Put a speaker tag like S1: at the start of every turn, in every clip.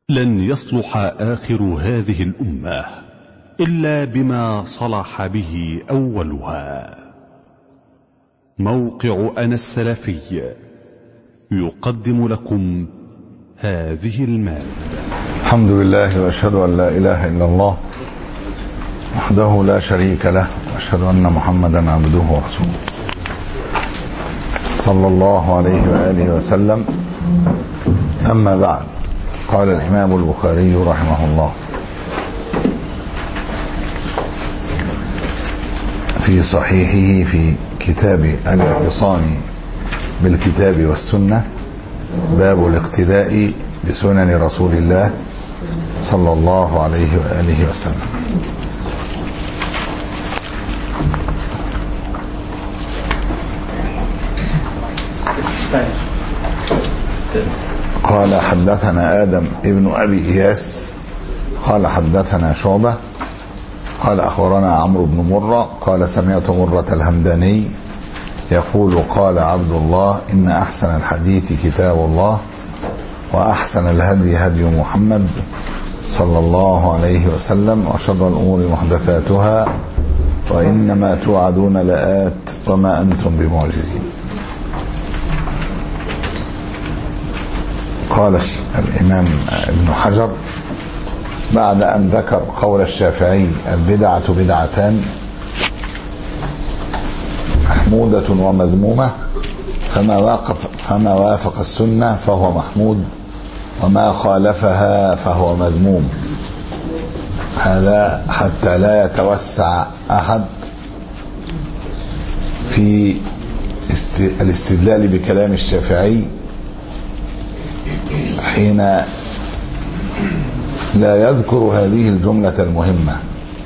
S1: لن يصلح آخر هذه الأمة إلا بما صلح به أولها موقع أنا السلفي يقدم لكم هذه المادة
S2: الحمد لله واشهد ان لا اله الا الله وحده لا شريك له واشهد ان محمدا عبده ورسوله صلى الله عليه واله وسلم اما بعد قال الامام البخاري رحمه الله في صحيحه في كتاب الاعتصام بالكتاب والسنه باب الاقتداء بسنن رسول الله صلى الله عليه وآله وسلم قال حدثنا آدم ابن أبي إياس قال حدثنا شعبة قال أخبرنا عمرو بن مرة قال سمعت مرة الهمداني يقول قال عبد الله إن أحسن الحديث كتاب الله وأحسن الهدي هدي محمد صلى الله عليه وسلم وشر الأمور محدثاتها وإنما توعدون لآت وما أنتم بمعجزين قال الإمام ابن حجر بعد أن ذكر قول الشافعي البدعة بدعتان محمودة ومذمومة فما واقف فما وافق السنة فهو محمود وما خالفها فهو مذموم هذا حتى لا يتوسع أحد في الاستدلال بكلام الشافعي حين لا يذكر هذه الجملة المهمة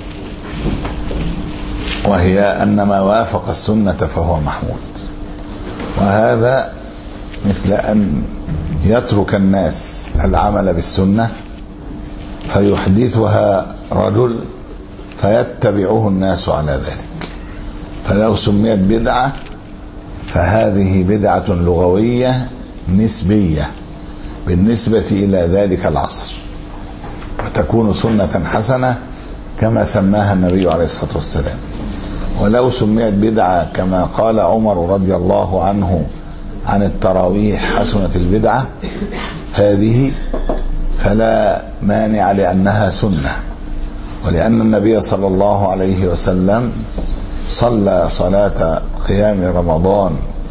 S2: وهي أن ما وافق السنة فهو محمود وهذا مثل أن يترك الناس العمل بالسنة فيحدثها رجل فيتبعه الناس على ذلك فلو سميت بدعة فهذه بدعة لغوية نسبية بالنسبة إلى ذلك العصر وتكون سنة حسنة كما سماها النبي عليه الصلاة والسلام ولو سميت بدعة كما قال عمر رضي الله عنه عن التراويح حسنة البدعة هذه فلا مانع لأنها سنة ولأن النبي صلى الله عليه وسلم صلى صلاة قيام رمضان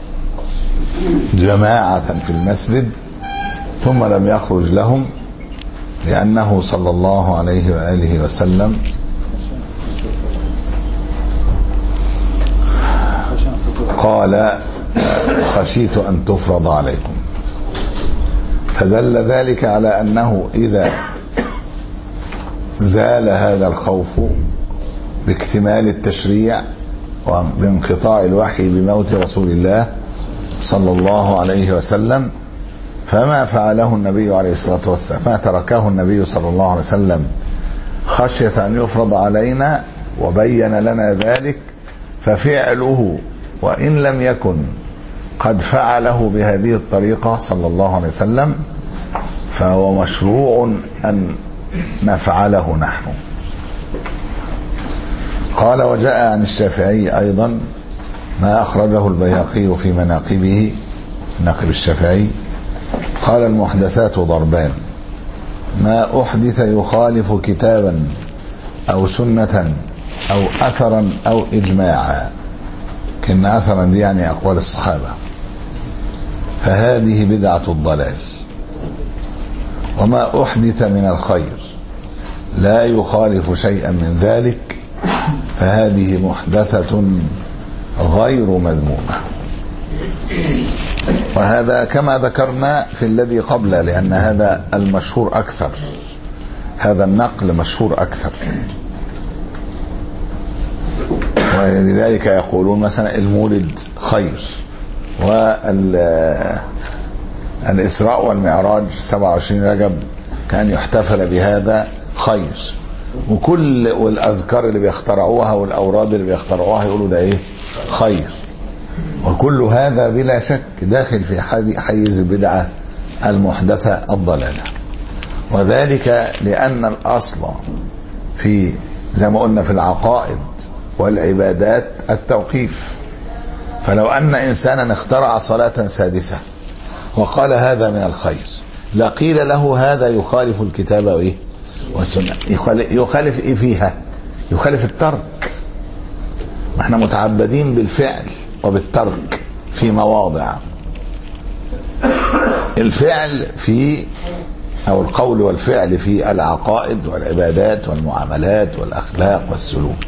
S2: جماعة في المسجد ثم لم يخرج لهم لأنه صلى الله عليه وآله وسلم قال خشيت أن تفرض عليكم فدل ذلك على أنه إذا زال هذا الخوف باكتمال التشريع وبانقطاع الوحي بموت رسول الله صلى الله عليه وسلم فما فعله النبي عليه الصلاة والسلام ما تركه النبي صلى الله عليه وسلم خشية أن يفرض علينا وبين لنا ذلك ففعله وإن لم يكن قد فعله بهذه الطريقة صلى الله عليه وسلم فهو مشروع أن نفعله نحن قال وجاء عن الشافعي أيضا ما أخرجه البيهقي في مناقبه مناقب الشافعي قال المحدثات ضربان ما أحدث يخالف كتابا أو سنة أو أثرا أو إجماعا كن أثرا دي يعني أقوال الصحابة فهذه بدعة الضلال وما أحدث من الخير لا يخالف شيئا من ذلك فهذه محدثة غير مذمومة وهذا كما ذكرنا في الذي قبل لأن هذا المشهور أكثر هذا النقل مشهور أكثر ولذلك يقولون مثلا المولد خير والإسراء والمعراج 27 رجب كان يحتفل بهذا خير وكل والأذكار اللي بيخترعوها والأوراد اللي بيخترعوها يقولوا ده إيه خير وكل هذا بلا شك داخل في حيز البدعة المحدثة الضلالة وذلك لأن الأصل في زي ما قلنا في العقائد والعبادات التوقيف فلو أن إنسانا اخترع صلاة سادسة وقال هذا من الخير لقيل له هذا يخالف الكتاب وإيه والسنة يخالف إيه فيها يخالف الترك ما احنا متعبدين بالفعل وبالترك في مواضع الفعل في او القول والفعل في العقائد والعبادات والمعاملات والاخلاق والسلوك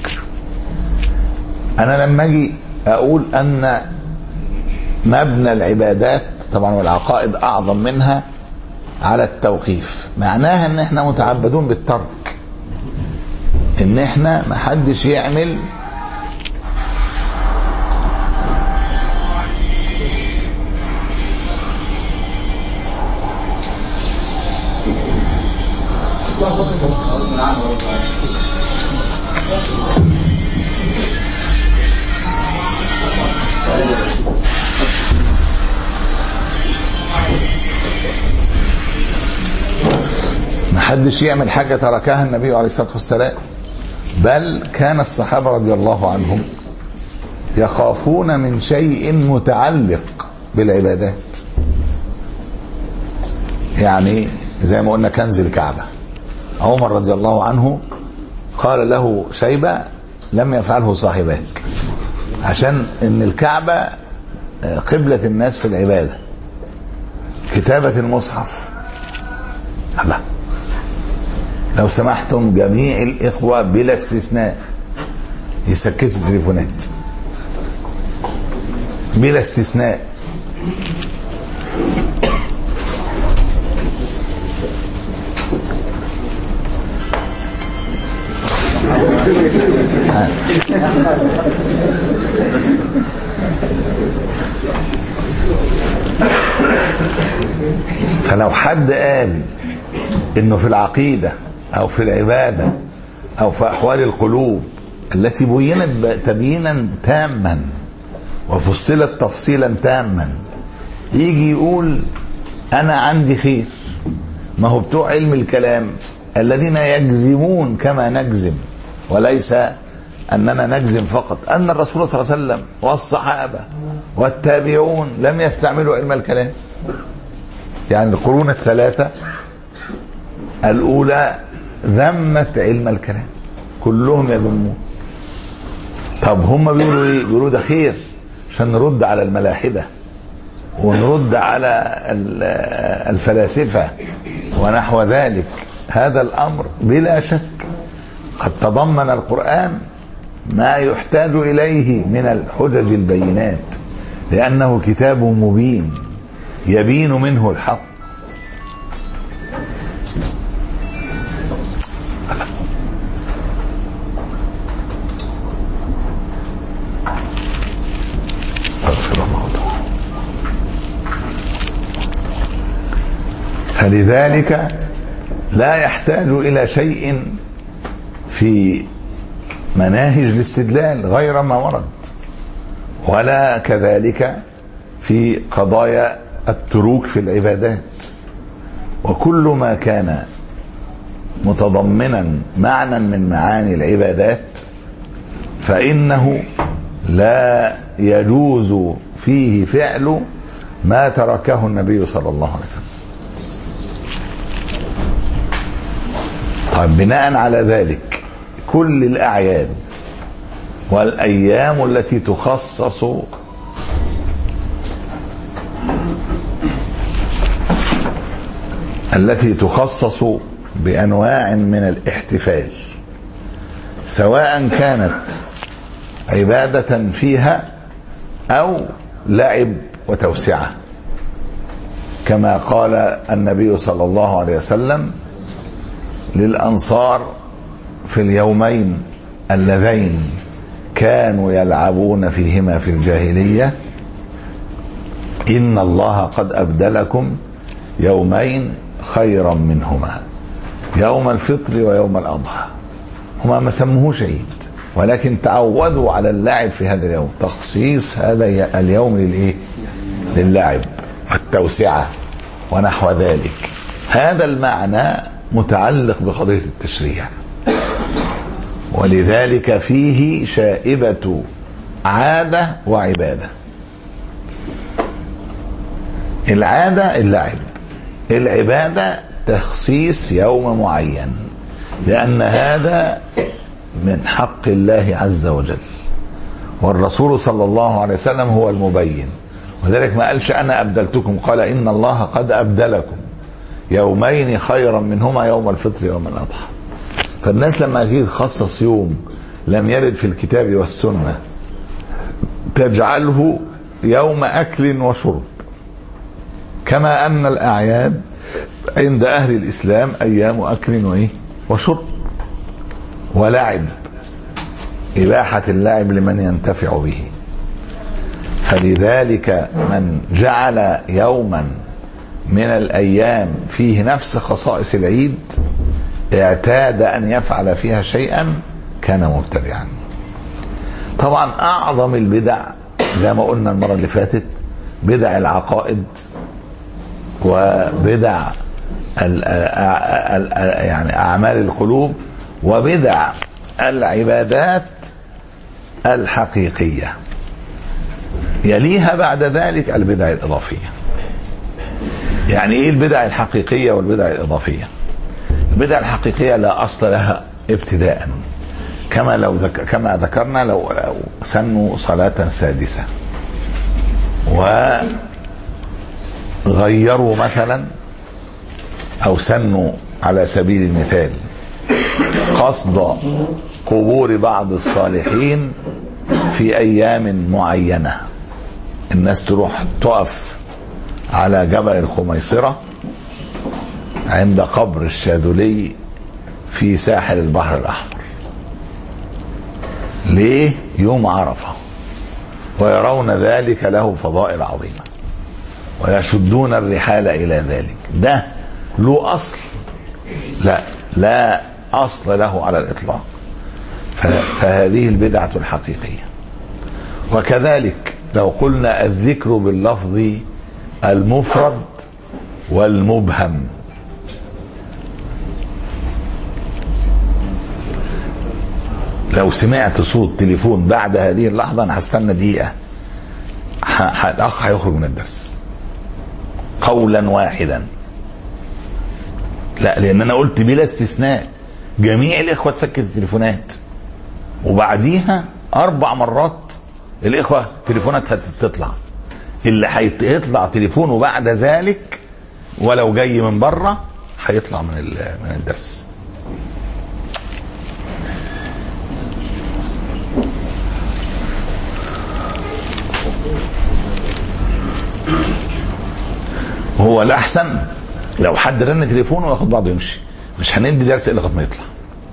S2: انا لما اجي اقول ان مبنى العبادات طبعا والعقائد اعظم منها على التوقيف معناها ان احنا متعبدون بالترك ان احنا ما حدش يعمل ما حدش يعمل حاجة تركها النبي عليه الصلاة والسلام بل كان الصحابة رضي الله عنهم يخافون من شيء متعلق بالعبادات يعني زي ما قلنا كنز الكعبة عمر رضي الله عنه قال له شيبة لم يفعله صاحباك عشان ان الكعبة قبلة الناس في العبادة كتابة المصحف الله لو سمحتم جميع الإخوة بلا استثناء يسكتوا التليفونات بلا استثناء فلو حد قال انه في العقيده او في العباده او في احوال القلوب التي بينت تبيينا تاما وفصلت تفصيلا تاما يجي يقول انا عندي خير ما هو بتوع علم الكلام الذين يجزمون كما نجزم وليس اننا نجزم فقط ان الرسول صلى الله عليه وسلم والصحابه والتابعون لم يستعملوا علم الكلام يعني القرون الثلاثه الاولى ذمت علم الكلام كلهم يذمون طب هم بيقولوا ايه بيقولوا ده خير عشان نرد على الملاحده ونرد على الفلاسفه ونحو ذلك هذا الامر بلا شك قد تضمن القران ما يحتاج اليه من الحجج البينات لانه كتاب مبين يبين منه الحق استغفر الله فلذلك لا يحتاج الى شيء في مناهج الاستدلال غير ما ورد ولا كذلك في قضايا التروك في العبادات وكل ما كان متضمنا معنى من معاني العبادات فانه لا يجوز فيه فعل ما تركه النبي صلى الله عليه وسلم طيب بناء على ذلك كل الاعياد والايام التي تخصص التي تخصص بانواع من الاحتفال سواء كانت عباده فيها او لعب وتوسعه كما قال النبي صلى الله عليه وسلم للانصار في اليومين اللذين كانوا يلعبون فيهما في الجاهليه ان الله قد ابدلكم يومين خيرا منهما يوم الفطر ويوم الاضحى هما ما سموهوش عيد ولكن تعودوا على اللعب في هذا اليوم تخصيص هذا اليوم للايه للعب والتوسعه ونحو ذلك هذا المعنى متعلق بقضية التشريع ولذلك فيه شائبة عادة وعبادة العادة اللعب العبادة تخصيص يوم معين لأن هذا من حق الله عز وجل والرسول صلى الله عليه وسلم هو المبين وذلك ما قالش أنا أبدلتكم قال إن الله قد أبدلكم يومين خيرا منهما يوم الفطر يوم الأضحى فالناس لما تيجي تخصص يوم لم يرد في الكتاب والسنة تجعله يوم أكل وشرب كما أن الأعياد عند أهل الإسلام أيام أكل وإيه وشرب ولعب إباحة اللعب لمن ينتفع به فلذلك من جعل يوما من الأيام فيه نفس خصائص العيد اعتاد أن يفعل فيها شيئا كان مبتدعا طبعا أعظم البدع زي ما قلنا المرة اللي فاتت بدع العقائد وبدع ال ال ال يعني أعمال القلوب وبدع العبادات الحقيقية يليها بعد ذلك البدع الإضافية يعني إيه البدع الحقيقية والبدع الإضافية البدع الحقيقية لا أصل لها ابتداء كما لو ذك... كما ذكرنا لو سنوا صلاة سادسة وغيروا مثلا أو سنوا على سبيل المثال قصد قبور بعض الصالحين في أيام معينة الناس تروح تقف على جبل الخميصرة عند قبر الشاذلي في ساحل البحر الأحمر ليه يوم عرفة ويرون ذلك له فضائل عظيمة ويشدون الرحال إلى ذلك ده له أصل لا لا أصل له على الإطلاق فهذه البدعة الحقيقية وكذلك لو قلنا الذكر باللفظ المفرد والمبهم لو سمعت صوت تليفون بعد هذه اللحظة أنا هستنى دقيقة الأخ هيخرج من الدرس قولا واحدا لا لأن أنا قلت بلا استثناء جميع الإخوة تسكت التليفونات وبعديها أربع مرات الإخوة تليفونات هتطلع اللي هيطلع تليفونه بعد ذلك ولو جاي من بره هيطلع من من الدرس هو الاحسن لو حد رن تليفونه وياخد بعضه يمشي مش هندي درس الا لغايه ما يطلع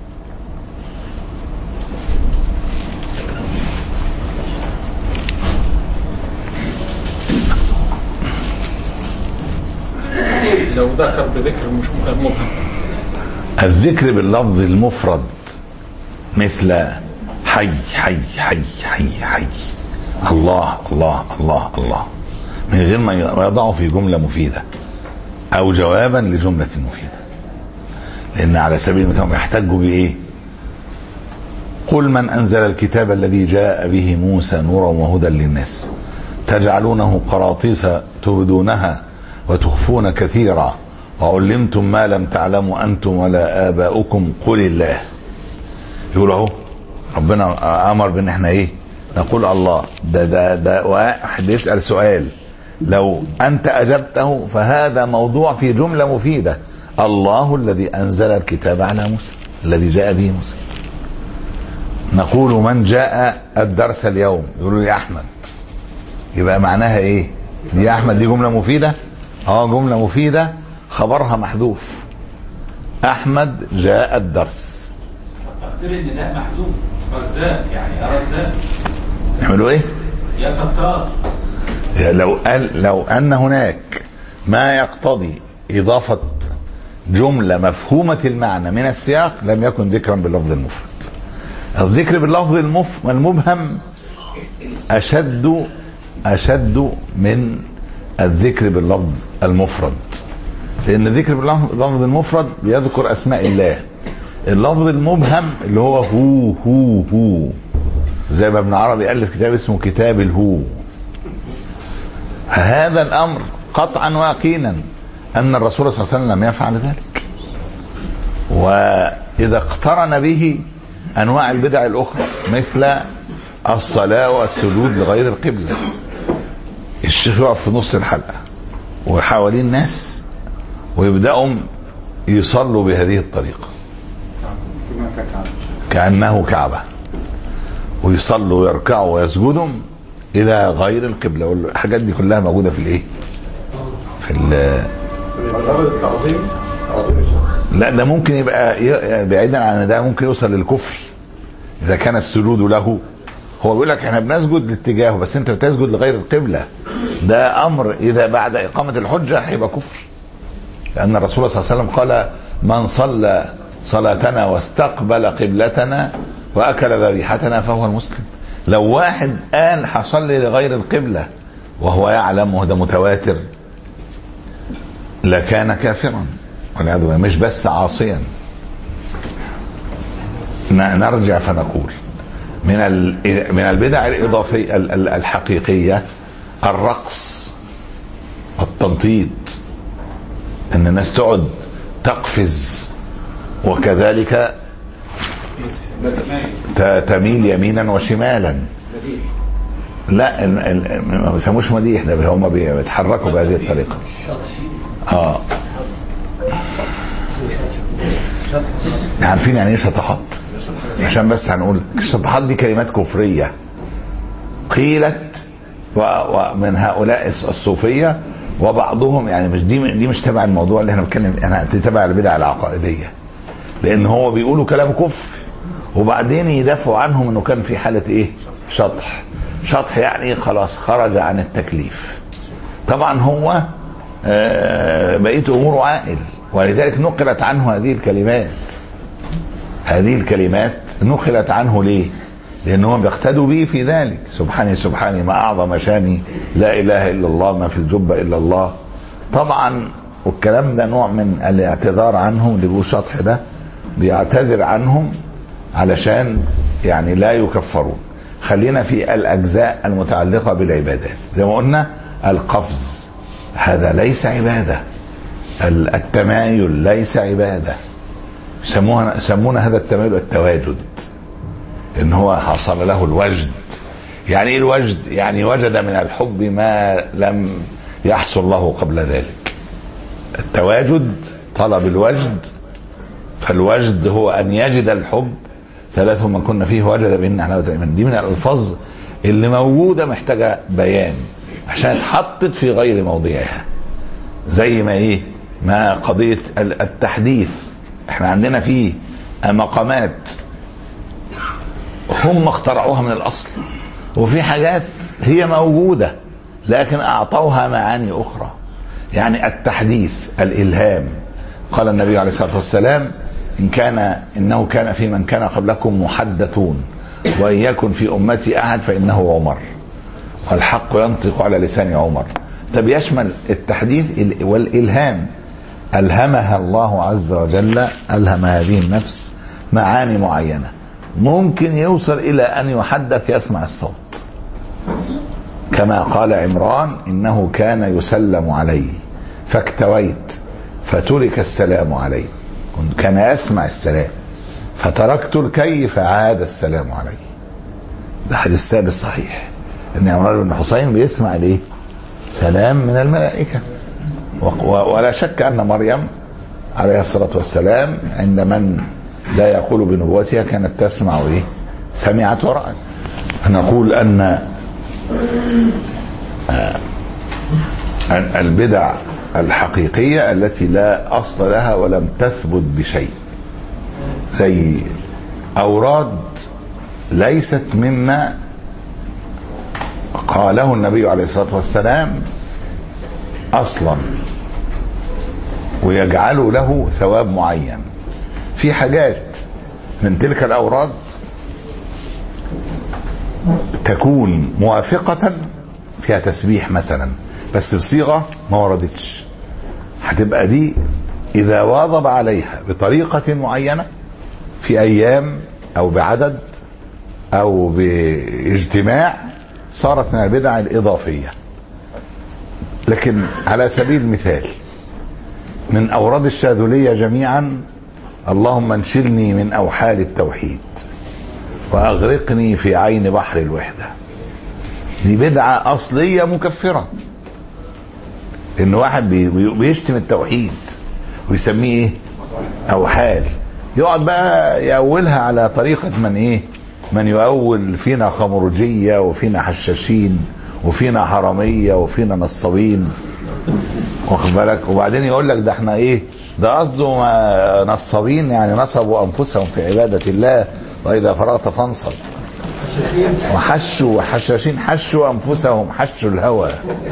S3: لو ذكر بذكر مش مبهم
S2: الذكر باللفظ المفرد مثل حي حي حي حي حي الله الله الله الله من غير ما يضعه في جملة مفيدة أو جوابا لجملة مفيدة لأن على سبيل المثال يحتجوا بإيه قل من أنزل الكتاب الذي جاء به موسى نورا وهدى للناس تجعلونه قراطيس تبدونها وتخفون كثيرا وعلمتم ما لم تعلموا أنتم ولا آباؤكم قل الله يقول اهو ربنا أمر بأن احنا إيه نقول الله ده ده ده واحد بيسأل سؤال لو أنت أجبته فهذا موضوع في جملة مفيدة الله الذي أنزل الكتاب على موسى الذي جاء به موسى نقول من جاء الدرس اليوم يقولوا يا أحمد يبقى معناها إيه دي يا أحمد دي جملة مفيدة اه جملة مفيدة خبرها محذوف أحمد جاء الدرس
S3: تقدير النداء محذوف رزاق يعني يا رزاق
S2: يعملوا ايه؟
S3: يا ستار
S2: لو قال لو ان هناك ما يقتضي اضافه جمله مفهومه المعنى من السياق لم يكن ذكرا باللفظ المفرد. الذكر باللفظ المف المبهم اشد اشد من الذكر باللفظ المفرد. لان ذكر باللفظ المفرد بيذكر اسماء الله اللفظ المبهم اللي هو هو هو هو زي ما ابن عربي الف كتاب اسمه كتاب الهو هذا الامر قطعا ويقينا ان الرسول صلى الله عليه وسلم لم يفعل ذلك واذا اقترن به انواع البدع الاخرى مثل الصلاه والسجود لغير القبله الشيخ يقف في نص الحلقه وحوالين ناس ويبداوا يصلوا بهذه الطريقه كانه كعبه ويصلوا ويركعوا ويسجدوا الى غير القبله والحاجات دي كلها موجوده في الايه؟ في ال
S4: التعظيم تعظيم الشخص
S2: لا ده ممكن يبقى ي- بعيدا عن ده ممكن يوصل للكفر اذا كان السجود له هو بيقول لك احنا بنسجد لاتجاهه بس انت بتسجد لغير القبله ده امر اذا بعد اقامه الحجه هيبقى كفر لان الرسول صلى الله عليه وسلم قال من صلى صلاتنا واستقبل قبلتنا واكل ذبيحتنا فهو المسلم لو واحد قال هصلي لغير القبله وهو يعلم وده متواتر لكان كافرا والعياذ بالله مش بس عاصيا ن- نرجع فنقول من ال- من البدع الاضافيه ال- ال- الحقيقيه الرقص التنطيط ان الناس تقعد تقفز وكذلك ت- تميل يمينا وشمالا لا ال- ال- ما بيسموش مديح ده هم بيتحركوا بهذه الطريقه اه عارفين يعني ايه شطحات عشان بس هنقول الشطحات دي كلمات كفريه قيلت و- ومن هؤلاء الص- الصوفيه وبعضهم يعني مش دي دي مش تبع الموضوع اللي احنا بنتكلم انا دي تبع البدع العقائديه لان هو بيقولوا كلام كفر وبعدين يدافعوا عنهم انه كان في حاله ايه شطح شطح يعني خلاص خرج عن التكليف طبعا هو آه، بقيه اموره عاقل ولذلك نقلت عنه هذه الكلمات هذه الكلمات نقلت عنه ليه؟ لأنهم بيقتدوا به في ذلك سبحاني سبحاني ما أعظم شاني لا إله إلا الله ما في الجبة إلا الله طبعا والكلام ده نوع من الاعتذار عنهم اللي بيقول الشطح ده بيعتذر عنهم علشان يعني لا يكفرون خلينا في الأجزاء المتعلقة بالعبادات زي ما قلنا القفز هذا ليس عبادة ال- التمايل ليس عباده يسموها يسمون هذا التمايل التواجد ان هو حصل له الوجد يعني ايه الوجد يعني وجد من الحب ما لم يحصل له قبل ذلك التواجد طلب الوجد فالوجد هو ان يجد الحب ثلاث من كنا فيه وجد بهن حلاوه الايمان دي من الالفاظ اللي موجوده محتاجه بيان عشان اتحطت في غير موضعها زي ما ايه ما قضيه ال- التحديث احنا عندنا فيه مقامات هم اخترعوها من الاصل وفي حاجات هي موجوده لكن اعطوها معاني اخرى يعني التحديث الالهام قال النبي عليه الصلاه والسلام ان كان انه كان في من كان قبلكم محدثون وان يكن في امتي احد فانه عمر والحق ينطق على لسان عمر ده بيشمل التحديث ال- والالهام الهمها الله عز وجل الهم هذه النفس معاني معينه ممكن يوصل الى ان يحدث يسمع الصوت كما قال عمران انه كان يسلم علي فاكتويت فترك السلام علي كنت- كان يسمع السلام فتركت الكي فعاد السلام علي ده حديث ثابت صحيح ان عمران بن حسين بيسمع ليه سلام من الملائكه و- و- ولا شك ان مريم عليه الصلاه والسلام عند من لا يقول بنبوتها كانت تسمع ايه سمعت ورأت نقول ان آه، البدع الحقيقيه التي لا اصل لها ولم تثبت بشيء زي اوراد ليست مما قاله النبي عليه الصلاه والسلام اصلا ويجعلوا له ثواب معين في حاجات من تلك الاوراد تكون موافقة فيها تسبيح مثلا بس بصيغة ما وردتش هتبقى دي اذا واظب عليها بطريقه معينه في ايام او بعدد او باجتماع صارت من البدع الاضافيه لكن على سبيل المثال من اوراد الشاذليه جميعا اللهم انشلني من اوحال التوحيد واغرقني في عين بحر الوحده دي بدعه اصليه مكفره ان واحد بي- بي- بيشتم التوحيد ويسميه ايه اوحال يقعد بقى يأولها على طريقة من ايه من يؤول فينا خمرجية وفينا حشاشين وفينا حرامية وفينا نصابين واخد بالك وبعدين يقول لك ده احنا ايه ده قصده ما- نصابين يعني نصبوا انفسهم في عبادة الله واذا فرغت فانصب وحشوا وحشاشين حشوا انفسهم حشوا الهوى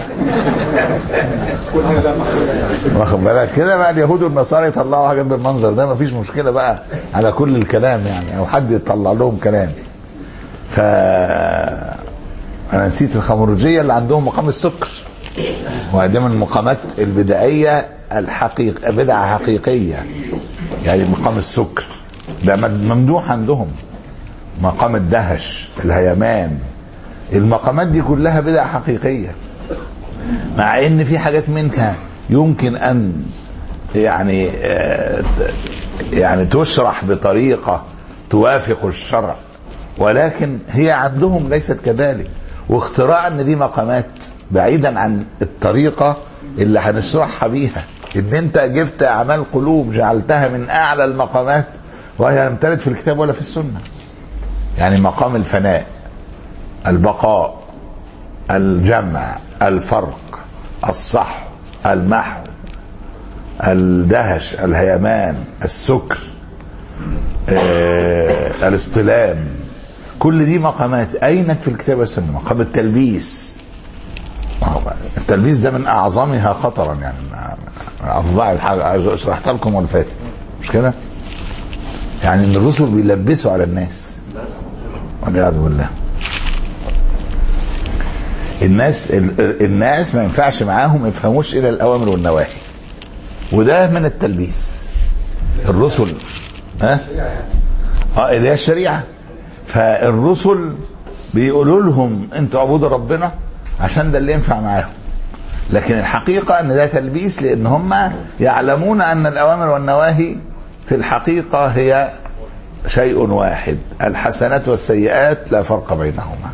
S2: واخد بالك كده بقى اليهود والنصارى يطلعوا حاجه بالمنظر ده مفيش مشكله بقى على كل الكلام يعني او حد يطلع لهم كلام ف انا نسيت الخمرجيه اللي عندهم مقام السكر وده من المقامات البدعيه الحقيقه بدعه حقيقيه يعني مقام السكر ده ممدوح عندهم مقام الدهش الهيمان المقامات دي كلها بدع حقيقيه مع ان في حاجات منها يمكن ان يعني آه، ت- يعني تشرح بطريقه توافق الشرع ولكن هي عندهم ليست كذلك واختراع ان دي مقامات بعيدا عن الطريقه اللي هنشرحها بيها ان انت جبت اعمال قلوب جعلتها من اعلى المقامات وهي لم ترد في الكتاب ولا في السنه يعني مقام الفناء البقاء الجمع الفرق الصح المحو الدهش الهيمان السكر آه، الاصطلام كل دي مقامات اين في الكتاب والسنه مقام التلبيس التلبيس ده من اعظمها خطرا يعني من افظع الحاجه شرحت لكم ولا فاتت مش كده؟ يعني ان الرسل بيلبسوا على الناس والعياذ بالله الناس ال- ال- الناس ما ينفعش معاهم ما يفهموش الى الاوامر والنواهي وده من التلبيس الرسل ها اه اللي هي الشريعه فالرسل بيقولوا لهم انتوا اعبدوا ربنا عشان ده اللي ينفع معاهم لكن الحقيقه ان ده تلبيس لان هم يعلمون ان الاوامر والنواهي في الحقيقه هي شيء واحد الحسنات والسيئات لا فرق بينهما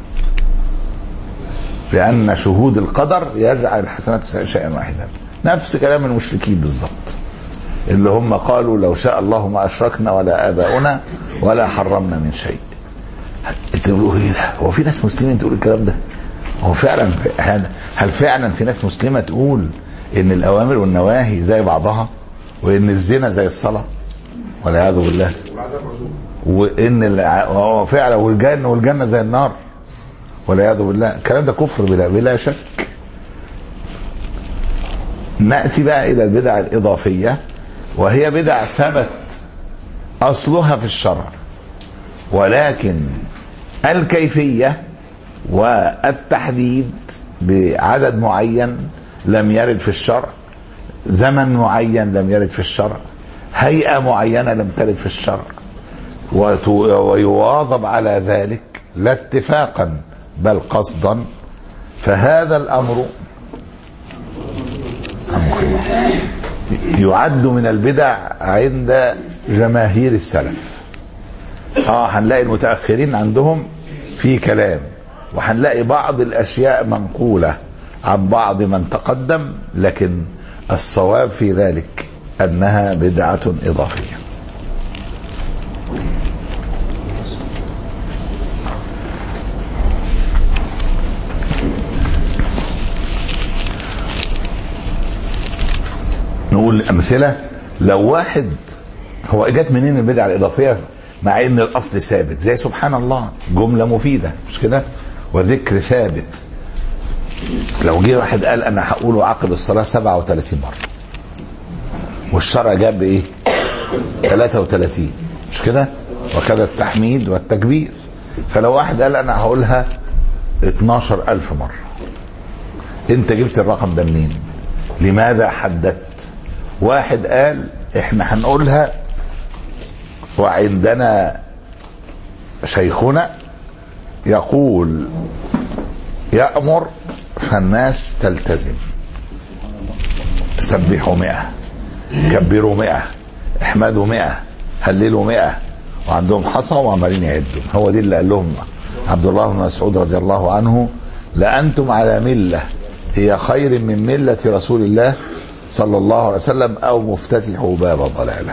S2: لأن شهود القدر يجعل الحسنات والسيئات شيئا واحدا نفس كلام المشركين بالضبط اللي هم قالوا لو شاء الله ما أشركنا ولا آباؤنا ولا حرمنا من شيء انت بتقولوا ايه ده هو في ناس مسلمين تقول الكلام ده هو فعلا هل, هل فعلا في ناس مسلمة تقول ان الأوامر والنواهي زي بعضها وان الزنا زي الصلاة والعياذ بالله وان الع- هو فعلا والجنه والجنه زي النار والعياذ بالله الكلام ده كفر بلا بلا شك ناتي بقى الى البدع الاضافيه وهي بدع ثبت اصلها في الشرع ولكن الكيفيه والتحديد بعدد معين لم يرد في الشرع زمن معين لم يرد في الشرع هيئه معينه لم ترد في الشرع وت- ويواظب على ذلك لا اتفاقا بل قصدا فهذا الامر عمك الله. يعد من البدع عند جماهير السلف اه هنلاقي المتاخرين عندهم في كلام وهنلاقي بعض الاشياء منقوله عن بعض من تقدم لكن الصواب في ذلك انها بدعه اضافيه نقول امثله لو واحد هو جت منين البدعه الاضافيه مع ان الاصل ثابت زي سبحان الله جمله مفيده مش كده وذكر ثابت لو جه واحد قال انا هقوله عقب الصلاه 37 مره والشرع جاب ايه 33 مش كده وكذا التحميد والتكبير فلو واحد قال انا هقولها 12000 مره انت جبت الرقم ده منين لماذا حددت واحد قال احنا هنقولها وعندنا شيخنا يقول يأمر فالناس تلتزم سبحوا مئة كبروا مئة احمدوا مئة هللوا مئة وعندهم حصى وعمالين يعدوا هو دي اللي قال لهم عبد الله بن مسعود رضي الله عنه لأنتم على ملة هي خير من ملة رسول الله صلى الله عليه وسلم أو مفتتح باب ضلاله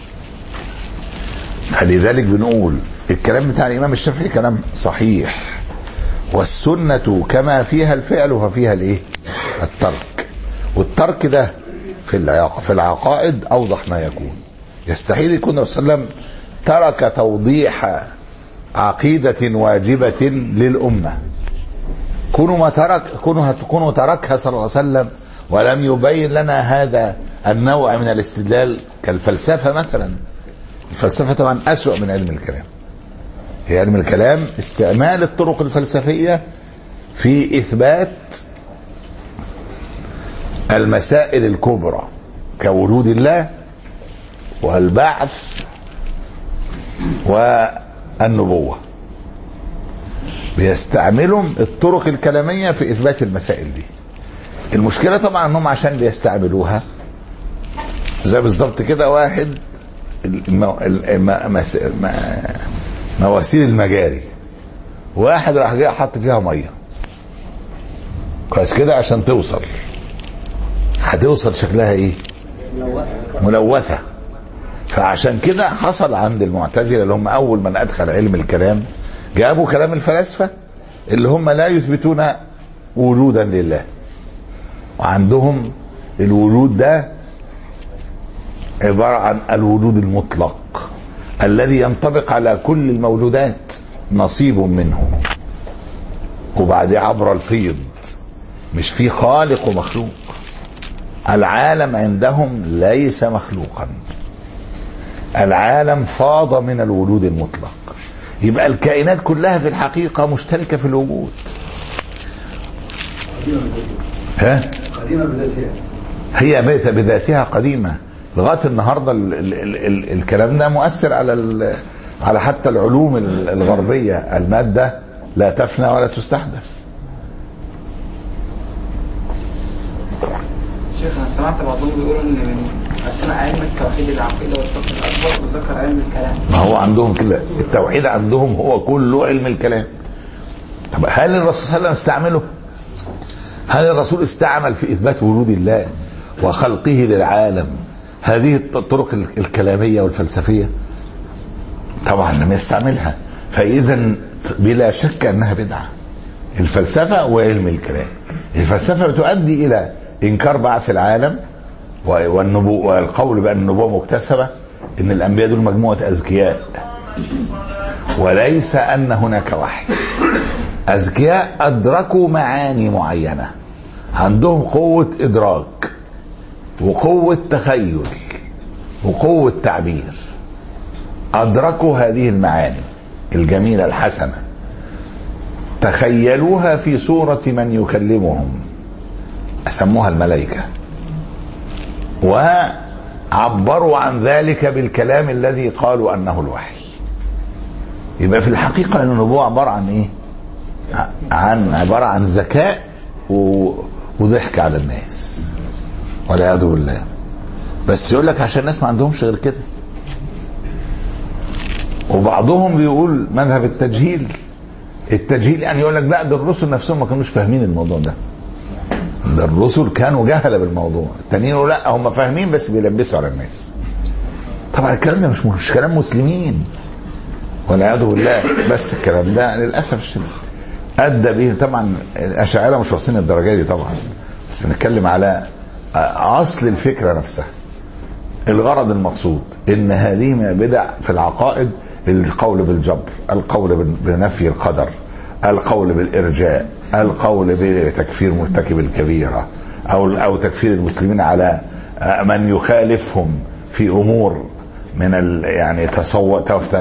S2: فلذلك بنقول الكلام بتاع الإمام الشافعي كلام صحيح والسنة كما فيها الفعل ففيها الايه الترك والترك ده في العق- في العقائد أوضح ما يكون يستحيل يكون الرسول صلى الله عليه وسلم ترك توضيح عقيدة واجبة للأمة كونوا ما ترك كونوا كونوا تركها صلى الله عليه وسلم ولم يبين لنا هذا النوع من الاستدلال كالفلسفة مثلا الفلسفة طبعا أسوأ من علم الكلام هي علم الكلام استعمال الطرق الفلسفية في إثبات المسائل الكبرى كوجود الله والبعث والنبوة بيستعملهم الطرق الكلامية في إثبات المسائل دي المشكلة طبعا انهم عشان بيستعملوها زي بالظبط كده واحد المو... الم... مس... م... مواسير المجاري واحد راح جاي حط فيها ميه كويس كده عشان توصل هتوصل شكلها ايه ملوثة فعشان كده حصل عند المعتزلة اللي هم أول من أدخل علم الكلام جابوا كلام الفلاسفة اللي هم لا يثبتون وجودا لله وعندهم الوجود ده عبارة عن الوجود المطلق الذي ينطبق على كل الموجودات نصيب منه وبعدين عبر الفيض مش في خالق ومخلوق العالم عندهم ليس مخلوقا العالم فاض من الوجود المطلق يبقى الكائنات كلها في الحقيقة مشتركة في الوجود ها
S4: قديمة بذاتها
S2: هي بيت بذاتها قديمة لغاية النهاردة ال ال ال ال الكلام ده مؤثر على ال على حتى العلوم ال- الغربية المادة لا تفنى ولا تستحدث
S5: شيخ انا سمعت بعضهم بيقولوا ان من اسماء علم التوحيد العقيده والفقه الاكبر بتذكر علم الكلام
S2: ما هو عندهم كده التوحيد عندهم هو كله علم الكلام طب هل الرسول صلى الله عليه وسلم استعمله هل الرسول استعمل في اثبات وجود الله وخلقه للعالم هذه الطرق ال- الكلاميه والفلسفيه طبعا لم يستعملها فاذا بلا شك انها بدعه الفلسفه وعلم الكلام الفلسفه بتؤدي الى انكار بعث العالم و- والنبوة والقول بان النبوه مكتسبه ان الانبياء دول مجموعه اذكياء وليس ان هناك وحي اذكياء ادركوا معاني معينه عندهم قوه ادراك وقوه تخيل وقوه تعبير ادركوا هذه المعاني الجميله الحسنه تخيلوها في صوره من يكلمهم سموها الملائكه وعبروا عن ذلك بالكلام الذي قالوا انه الوحي يبقى في الحقيقه ان النبوه عباره عن ايه عن عباره عن ذكاء و... وضحك على الناس والعياذ بالله بس يقول لك عشان الناس ما عندهمش غير كده وبعضهم بيقول مذهب التجهيل التجهيل يعني يقول لك لا ده الرسل نفسهم ما كانوش فاهمين الموضوع ده ده الرسل كانوا جهله بالموضوع التانيين يقولوا لا هم فاهمين بس بيلبسوا على الناس طبعا الكلام ده مش مش كلام مسلمين والعياذ بالله بس الكلام ده للاسف الشديد ادى به طبعا الاشاعره مش واصلين الدرجه دي طبعا بس نتكلم على اصل الفكره نفسها الغرض المقصود ان هذه من البدع في العقائد القول بالجبر القول بنفي القدر القول بالارجاء القول بتكفير مرتكب الكبيره او او تكفير المسلمين على من يخالفهم في امور من ال يعني تصور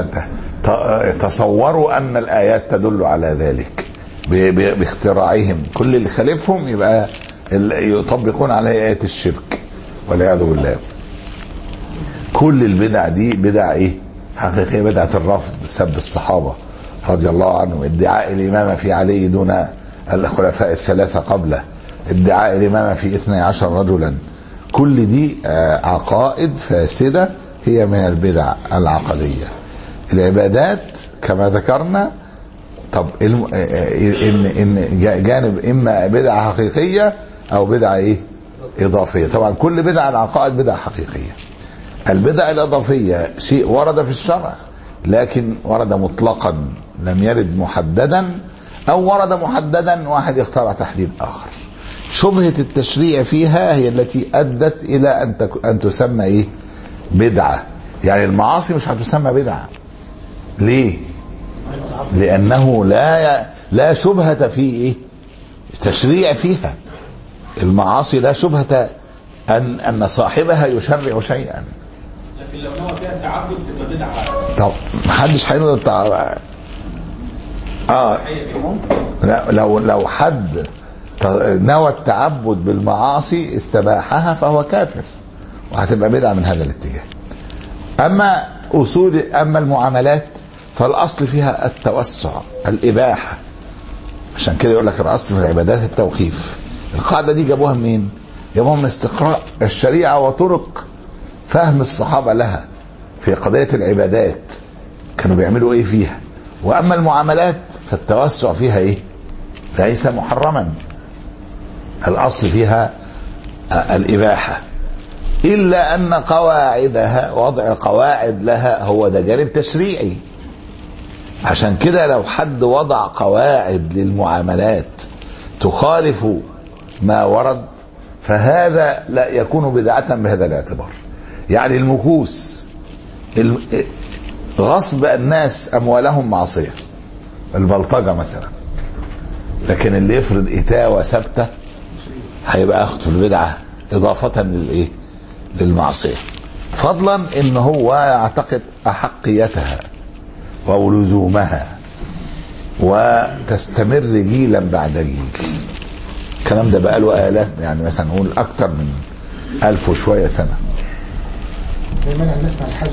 S2: تصوروا ان الايات تدل على ذلك باختراعهم كل اللي خالفهم يبقى يطبقون عليه ايات الشرك والعياذ بالله كل البدع دي بدع ايه حقيقيه بدعه الرفض سب الصحابه رضي الله عنهم ادعاء الامامه في علي دون الخلفاء الثلاثه قبله ادعاء الامامه في اثني عشر رجلا كل دي آه، عقائد فاسده هي من البدع العقديه العبادات كما ذكرنا طب الم... آه، آه، ان ان جا- جانب اما بدعه حقيقيه او بدعه ايه اضافيه طبعا كل بدعه العقائد بدعه حقيقيه البدع الإضافية شيء ورد في الشرع لكن ورد مطلقا لم يرد محددا أو ورد محددا واحد اختار تحديد آخر شبهة التشريع فيها هي التي أدت إلى أن تك- أن تسمى إيه؟ بدعة يعني المعاصي مش هتسمى بدعة ليه؟ لأنه لا ي- لا شبهة في إيه؟ تشريع فيها المعاصي لا شبهة أن أن صاحبها يشرع شيئا
S3: لكن لو نوى فيها التعبد تبقى بدعه
S2: طب محدش هيقول التع... اه لا لو لو حد ت- نوى التعبد بالمعاصي استباحها فهو كافر وهتبقى بدعه من هذا الاتجاه اما اصول اما المعاملات فالاصل فيها التوسع الاباحه عشان كده يقول لك الاصل في العبادات التوقيف القاعده دي جابوها منين جابوها من استقراء الشريعه وطرق فهم الصحابه لها في قضيه العبادات كانوا بيعملوا ايه فيها واما المعاملات فالتوسع فيها ايه ليس محرما الاصل فيها آه، الاباحه الا ان قواعدها وضع قواعد لها هو ده جانب تشريعي عشان كده لو حد وضع قواعد للمعاملات تخالف ما ورد فهذا لا يكون بدعة بهذا الاعتبار يعني المكوس الم- غصب الناس أموالهم معصية البلطجة مثلا لكن اللي يفرض إتاوة ثابتة هيبقى أخذ في البدعة إضافة للإيه للمعصية فضلا إن هو يعتقد أحقيتها ولزومها وتستمر جيلا بعد جيل الكلام ده بقاله آلاف يعني مثلا نقول أكتر من ألف وشوية سنة
S6: زي منع الناس من الحج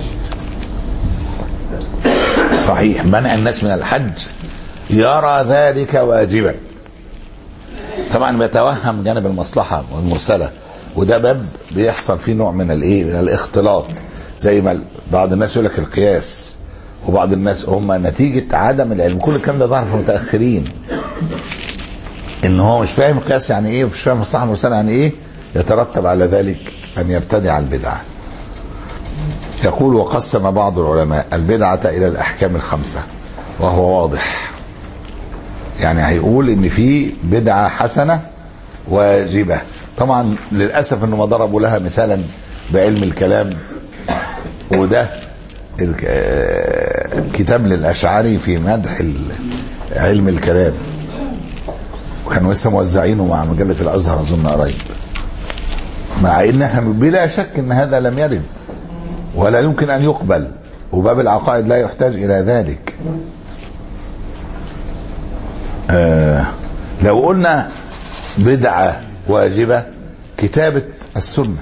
S2: صحيح منع الناس من الحج يرى ذلك واجبا طبعا بيتوهم جانب المصلحة والمرسلة وده باب بيحصل فيه نوع من الايه من الاختلاط زي ما بعض الناس يقول لك القياس وبعض الناس هم نتيجة عدم العلم كل الكلام ده ظهر في المتأخرين ان هو مش فاهم القياس يعني ايه ومش فاهم الصحة المرسلة يعني ايه يترتب على ذلك ان يبتدع البدعه يقول وقسم بعض العلماء البدعة إلى الأحكام الخمسة وهو واضح يعني هيقول إن في بدعة حسنة واجبة طبعا للأسف إنه ما ضربوا لها مثالا بعلم الكلام وده الك- آه، كتاب للأشعري في مدح ال- علم الكلام وكانوا لسه موزعينه مع مجلة الأزهر أظن قريب مع إن احنا بلا شك إن هذا لم يرد ولا يمكن أن يقبل وباب العقائد لا يحتاج إلى ذلك آه لو قلنا بدعة واجبة كتابة السنة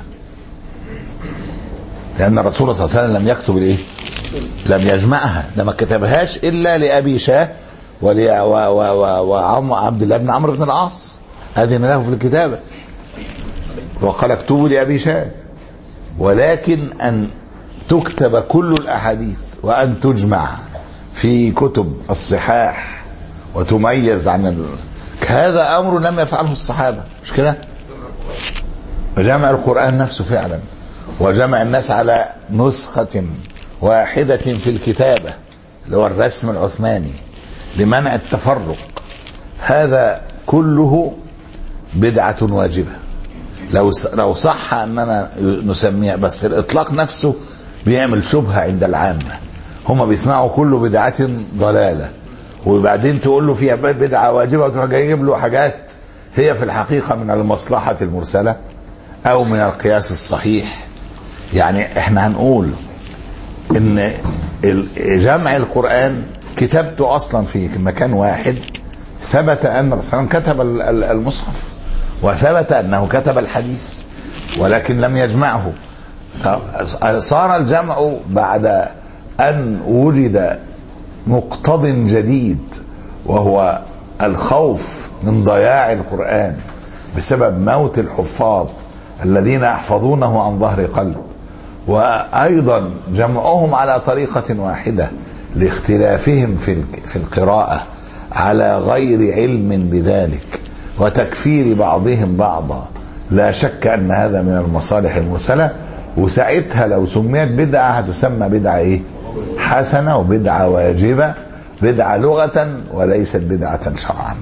S2: لأن الرسول صلى الله عليه وسلم لم يكتب الإيه؟ لم يجمعها ده ما كتبهاش إلا لأبي شاه ولي- و- و- و- وعم عبد الله بن عمرو بن العاص أذن له في الكتابة وقال اكتبوا لأبي شاه ولكن أن تكتب كل الأحاديث وأن تجمع في كتب الصحاح وتميز عن ال... هذا أمر لم يفعله الصحابة مش كده جمع القرآن نفسه فعلا وجمع الناس على نسخة واحدة في الكتابة اللي هو الرسم العثماني لمنع التفرق هذا كله بدعة واجبة لو لو صح اننا نسميها بس الاطلاق نفسه بيعمل شبهه عند العامه هم بيسمعوا كل بدعه ضلاله وبعدين تقول له فيها بدعه واجبه وتروح جايب له حاجات هي في الحقيقه من المصلحه المرسله او من القياس الصحيح يعني احنا هنقول ان ال- جمع القران كتابته اصلا في مكان واحد ثبت ان الرسول صلى الله عليه وسلم كتب ال- ال- المصحف وثبت انه كتب الحديث ولكن لم يجمعه طب صار الجمع بعد أن وجد مقتض جديد وهو الخوف من ضياع القرآن بسبب موت الحفاظ الذين يحفظونه عن ظهر قلب وأيضا جمعهم على طريقة واحدة لاختلافهم في الك- في القراءة على غير علم بذلك وتكفير بعضهم بعضا لا شك أن هذا من المصالح المرسلة وساعتها لو سميت بدعة هتسمى بدعة إيه؟ حسنة وبدعة واجبة بدعة لغة وليست بدعة شرعا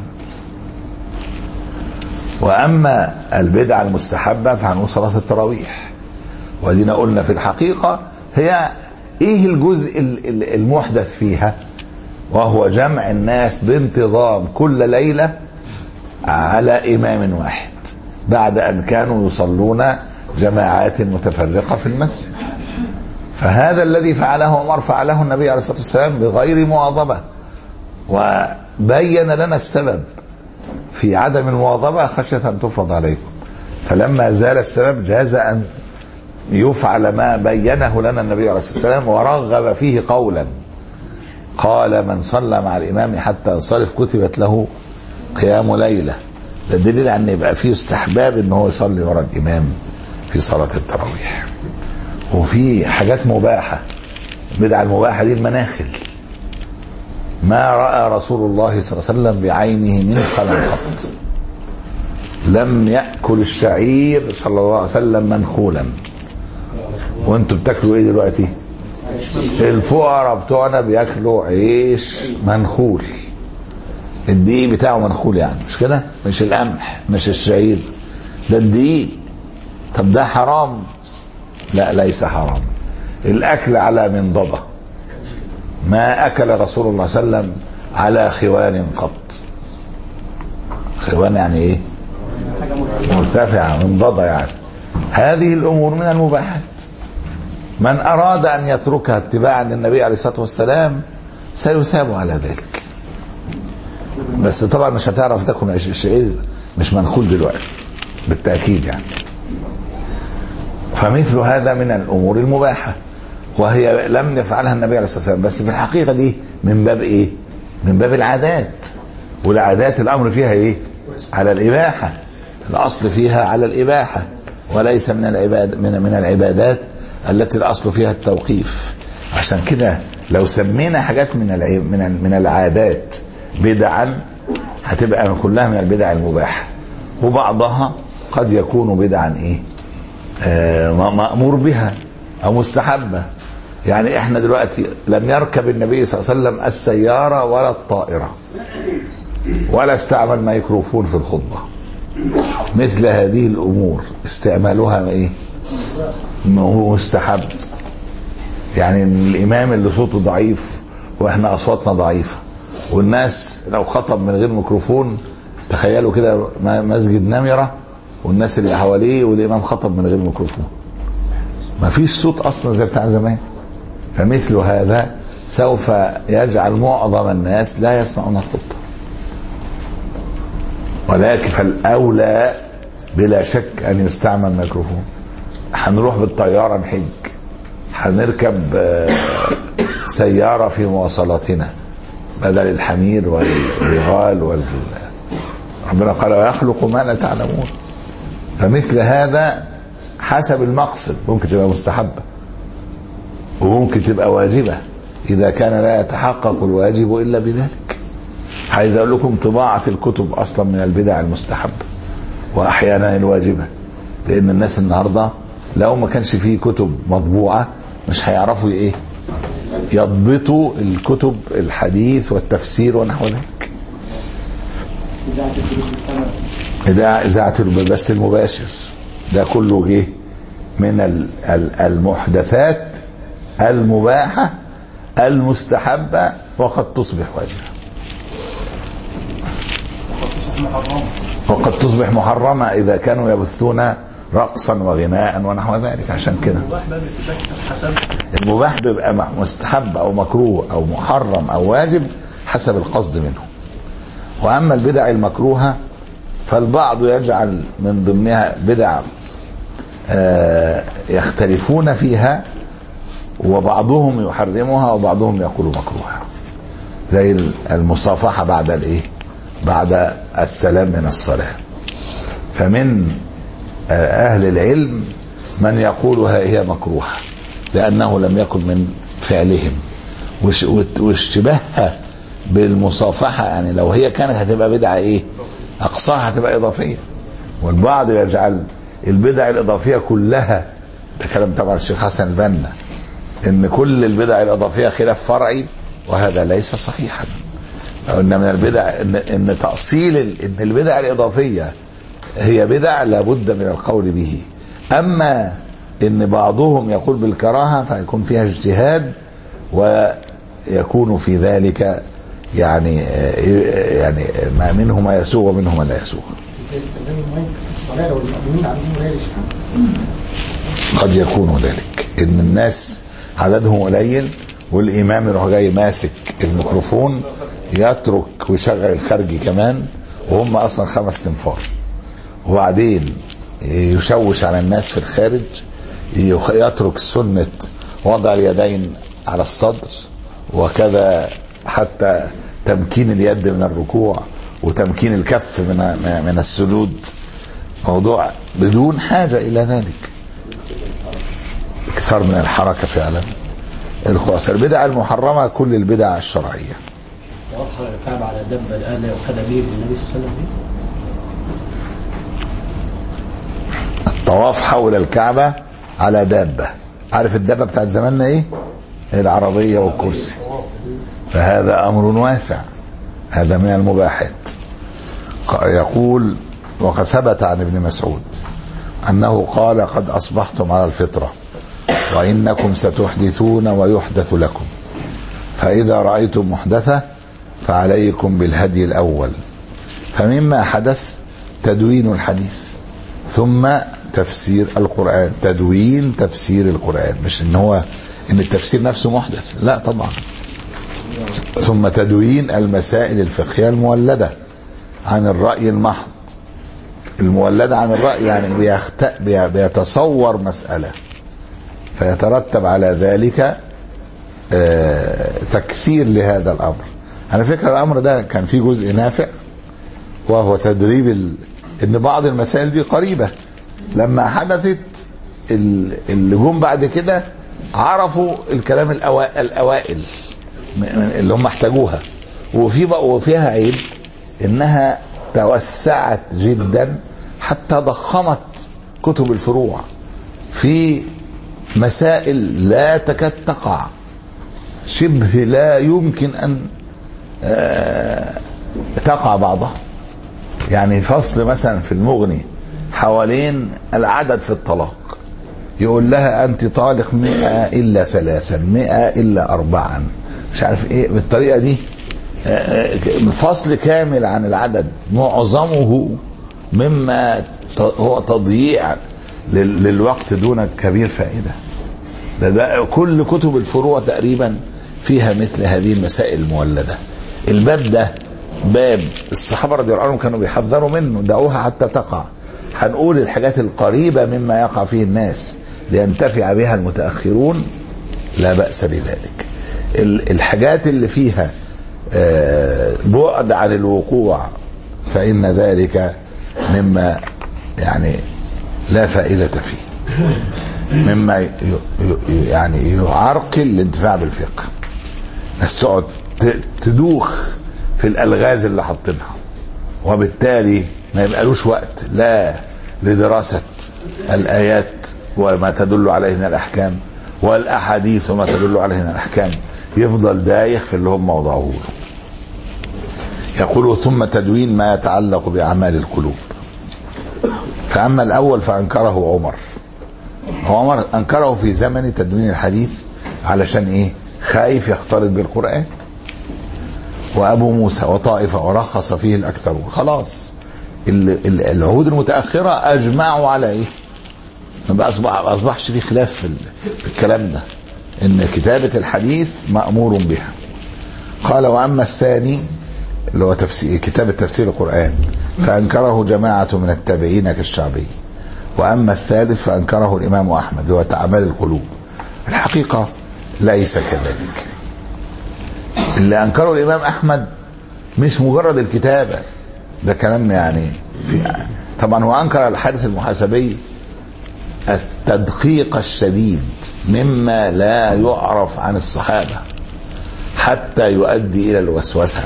S2: وأما البدعة المستحبة فهنقول صلاة التراويح ودينا قلنا في الحقيقة هي ايه الجزء ال- ال- المحدث فيها وهو جمع الناس بانتظام كل ليلة على إمام واحد بعد أن كانوا يصلون جماعات متفرقة في المسجد فهذا الذي فعله عمر فعله النبي عليه الصلاة والسلام بغير مواظبة وبين لنا السبب في عدم المواظبة خشية أن تفرض عليكم فلما زال السبب جاز أن يفعل ما بينه لنا النبي عليه الصلاة والسلام ورغب فيه قولا قال من صلى مع الإمام حتى ينصرف كتبت له قيام ليلة ده دليل على ان يبقى فيه استحباب ان هو يصلي ورا الإمام في صلاة التراويح وفي حاجات مباحة بدع المباحة دي المناخل ما رأى رسول الله صلى الله عليه وسلم بعينه منخلا قط لم يأكل الشعير صلى الله عليه وسلم منخولا وانتوا بتاكلوا ايه دلوقتي الفقراء بتوعنا بياكلوا عيش منخول الدقيق بتاعه منخول يعني مش كده مش القمح مش الشعير ده الدقيق طب ده حرام لا ليس حرام الاكل على منضده ما اكل رسول الله صلى الله عليه وسلم على خوان قط خوان يعني ايه مرتفعه منضده يعني هذه الامور من المباحات من اراد ان يتركها اتباعا للنبي عليه الصلاه والسلام سيثاب على ذلك بس طبعا مش هتعرف تاكل عيش الشعير مش منخول دلوقتي بالتاكيد يعني فمثل هذا من الامور المباحه وهي لم يفعلها النبي عليه الصلاه والسلام بس في الحقيقه دي من باب ايه؟ من باب العادات والعادات الامر فيها ايه؟ على الاباحه الاصل فيها على الاباحه وليس من العباد من من العبادات التي الاصل فيها التوقيف عشان كده لو سمينا حاجات من الع- من ال- من العادات بدعا هتبقى كلها من البدع المباحه وبعضها قد يكون بدعا ايه؟ آه، م- مأمور بها أو مستحبة يعني احنا دلوقتي لم يركب النبي صلى الله عليه وسلم السيارة ولا الطائرة ولا استعمل ميكروفون في الخطبة مثل هذه الأمور استعمالها ايه ما هو مستحب يعني الإمام اللي صوته ضعيف وإحنا أصواتنا ضعيفة والناس لو خطب من غير ميكروفون تخيلوا كده م- مسجد نمرة والناس اللي حواليه والإمام خطب من غير ميكروفون ما فيش صوت أصلا زي بتاع زمان فمثل هذا سوف يجعل معظم الناس لا يسمعون الخطبة ولكن فالأولى بلا شك أن يستعمل ميكروفون هنروح بالطيارة نحج هنركب آه، سيارة في مواصلاتنا بدل الحمير والبغال وال ربنا قال ويخلق ما لا تعلمون فمثل هذا حسب المقصد ممكن تبقى مستحبة وممكن تبقى واجبة إذا كان لا يتحقق الواجب إلا بذلك عايز أقول لكم طباعة الكتب أصلا من البدع المستحبة وأحيانا الواجبة لأن الناس النهاردة لو ما كانش فيه كتب مطبوعة مش هيعرفوا إيه يضبطوا الكتب الحديث والتفسير ونحو ذلك
S5: إذاعة الدروس بالثمن
S2: إذاعة إذاعة البث المباشر ده كله جه من ال- ال- المحدثات المباحة المستحبة وقد تصبح واجبة وقد تصبح محرمة إذا كانوا يبثون رقصا وغناء ونحو ذلك عشان كده المباح بيبقى م- مستحب أو مكروه أو محرم أو واجب حسب القصد منه وأما البدع المكروهة فالبعض يجعل من ضمنها بدع آه، يختلفون فيها وبعضهم يحرمها وبعضهم يقول مكروها زي المصافحة بعد الايه بعد السلام من الصلاة فمن أهل العلم من يقولها هي مكروهة لأنه لم يكن من فعلهم وش- وت- واشتباهها بالمصافحة يعني لو هي كانت هتبقى بدعة ايه أقصاها هتبقى إضافية والبعض يجعل البدع الإضافية كلها ده كلام طبعا الشيخ حسن البنا ان كل البدع الإضافية خلاف فرعي وهذا ليس صحيحا أو ان من البدع ان, إن تأصيل ال- ان البدع الإضافية هي بدع لابد من القول به اما ان بعضهم يقول بالكراهه فيكون فيها اجتهاد ويكون في ذلك يعني يعني ما منه ما يسوغ ومنه ما لا يسوغ
S6: زي استخدام المايك في الصلاه لو المأمومين عندهم غير شفاء
S2: قد يكون ذلك ان الناس عددهم قليل والامام يروح جاي ماسك الميكروفون يترك ويشغل الخارجي كمان وهم اصلا خمس تنفار وبعدين يشوش على الناس في الخارج يخ- يترك سنة وضع اليدين على الصدر وكذا حتى تمكين اليد من الركوع وتمكين الكف من من السجود موضوع بدون حاجة إلى ذلك اكثر من الحركة فعلا الخلاصة البدع المحرمة كل البدع الشرعية
S7: وأدخل الكعبة على دب الآلة وخد به النبي صلى الله عليه وسلم
S2: الطواف حول الكعبة على دابة عارف الدابة بتاعت زماننا ايه العربية والكرسي فهذا أمر واسع هذا من المباحات ق- يقول وقد ثبت عن ابن مسعود أنه قال قد أصبحتم على الفطرة وإنكم ستحدثون ويحدث لكم فإذا رأيتم محدثة فعليكم بالهدي الأول فمما حدث تدوين الحديث ثم تفسير القرآن تدوين تفسير القرآن مش ان هو ان التفسير نفسه محدث لا طبعا ثم تدوين المسائل الفقهية المولدة عن الرأي المحض المولدة عن الرأي يعني بيخت... بي- بيتصور مسألة فيترتب على ذلك آه، تكثير لهذا الأمر على فكرة الأمر ده كان فيه جزء نافع وهو تدريب ال... ان بعض المسائل دي قريبه لما حدثت ال- اللي جم بعد كده عرفوا الكلام الأوا... الاوائل م- م- اللي هم احتاجوها وفي بقى وفيها عيب انها توسعت جدا حتى ضخمت كتب الفروع في مسائل لا تكاد تقع شبه لا يمكن ان آه، تقع بعضها يعني فصل مثلا في المغني حوالين العدد في الطلاق يقول لها أنت طالق مئة إلا ثلاثا مئة إلا أربعا مش عارف إيه بالطريقة دي آه، آه، فصل كامل عن العدد معظمه مما ت- هو تضييع لل- للوقت دون كبير فائدة ده, ده كل كتب الفروع تقريبا فيها مثل هذه المسائل المولدة الباب ده باب الصحابة رضي الله عنهم كانوا بيحذروا منه دعوها حتى تقع هنقول الحاجات القريبة مما يقع فيه الناس لينتفع بها المتأخرون لا بأس بذلك ال- الحاجات اللي فيها آه، بعد عن الوقوع فإن ذلك مما يعني لا فائدة فيه مما ي- ي- يعني يعرقل الانتفاع بالفقه ناس تقعد ت- تدوخ في الالغاز اللي حاطينها وبالتالي ما يبقالوش وقت لا لدراسه الايات وما تدل عليه من الاحكام والاحاديث وما تدل عليه من الاحكام يفضل دايخ في اللي هم وضعوه له يقول ثم تدوين ما يتعلق باعمال القلوب فاما الاول فانكره عمر عمر انكره في زمن تدوين الحديث علشان ايه خايف يختلط بالقران وابو موسى وطائفه ورخص فيه الاكثرون خلاص ال- ال- العهود المتاخره اجمعوا على ايه ما بقى اصبح ما اصبحش في خلاف في, ال- في الكلام ده ان كتابه الحديث مامور بها قال واما الثاني اللي هو تفسير كتابه تفسير القران فانكره جماعه من التابعين كالشعبي وأما الثالث فأنكره الإمام أحمد هو أعمال القلوب الحقيقة ليس كذلك اللي أنكره الإمام أحمد مش مجرد الكتابة ده كلام يعني في طبعا هو أنكر الحادث المحاسبي التدقيق الشديد مما لا يعرف عن الصحابة حتى يؤدي إلى الوسوسة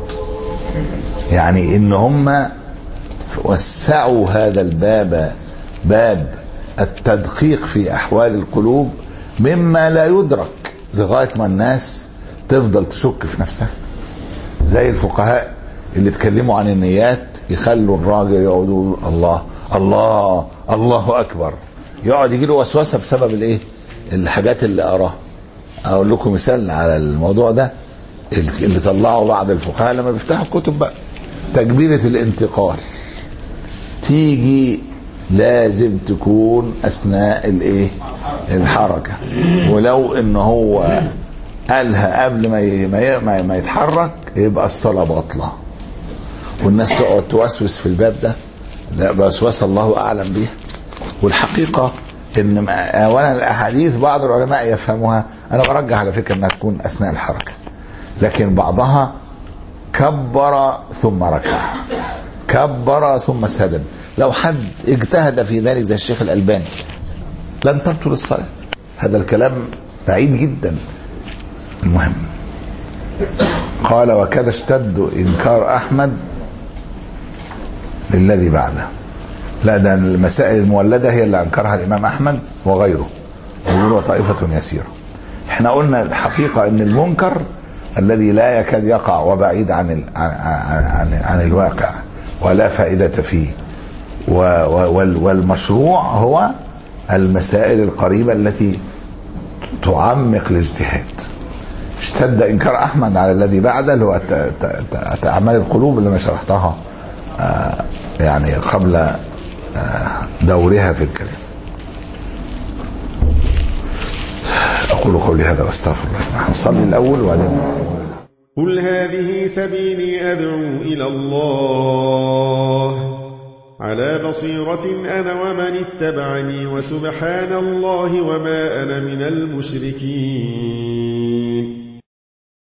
S2: يعني إن هم وسعوا هذا الباب باب التدقيق في أحوال القلوب مما لا يدرك لغاية ما الناس تفضل تشك في نفسها زي الفقهاء اللي اتكلموا عن النيات يخلوا الراجل يقعد يقول الله الله الله اكبر يقعد يجي له وسوسه بسبب الايه؟ الحاجات اللي اراها. اقول لكم مثال على الموضوع ده اللي طلعوا بعض الفقهاء لما بيفتحوا الكتب بقى تكبيره الانتقال تيجي لازم تكون اثناء الايه؟ الحركه ولو ان هو قالها قبل ما ي- ما ي- ما- ما يتحرك يبقى الصلاه باطله والناس تقعد توسوس في الباب ده لا وسوسه الله اعلم بيها والحقيقه ان ما- اولا الاحاديث بعض العلماء يفهمها انا برجح على فكره انها تكون اثناء الحركه لكن بعضها كبر ثم ركع كبر ثم سجد لو حد اجتهد في ذلك زي الشيخ الالباني لن تبطل الصلاه هذا الكلام بعيد جدا المهم قال وكذا اشتد انكار احمد للذي بعده لا ده المسائل المولده هي اللي انكرها الامام احمد وغيره ويقولوا طائفه يسيره احنا قلنا الحقيقه ان المنكر الذي لا يكاد يقع وبعيد عن ال عن, عن, عن, عن الواقع ولا فائده فيه و و وال- والمشروع هو المسائل القريبه التي تعمق الاجتهاد اشتد انكار احمد على الذي بعده اللي هو الت- الت- الت- اعمال القلوب اللي انا شرحتها آه، يعني قبل آه، دورها في الكلام اقول قولي هذا واستغفر الله هنصلي الاول وبعدين
S8: قل هذه سبيلي أدعو إلى الله على بصيرة أنا ومن اتبعني وسبحان الله وما أنا من المشركين